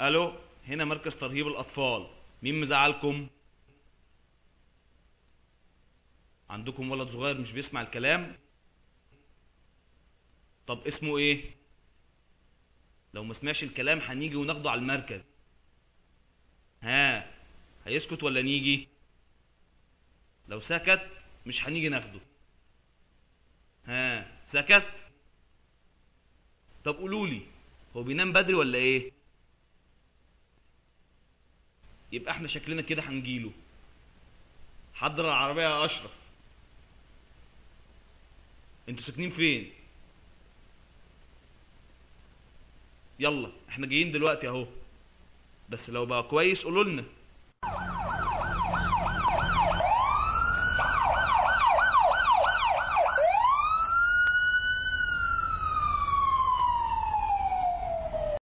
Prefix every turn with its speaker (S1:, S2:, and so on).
S1: الو هنا مركز ترهيب الاطفال مين مزعلكم عندكم ولد صغير مش بيسمع الكلام طب اسمه ايه لو ما سمعش الكلام هنيجي وناخده على المركز ها هيسكت ولا نيجي لو سكت مش هنيجي ناخده ها سكت طب قولوا لي هو بينام بدري ولا ايه يبقى احنا شكلنا كده هنجيله حضر العربيه يا اشرف انتوا ساكنين فين يلا احنا جايين دلوقتي اهو بس لو بقى كويس قولوا لنا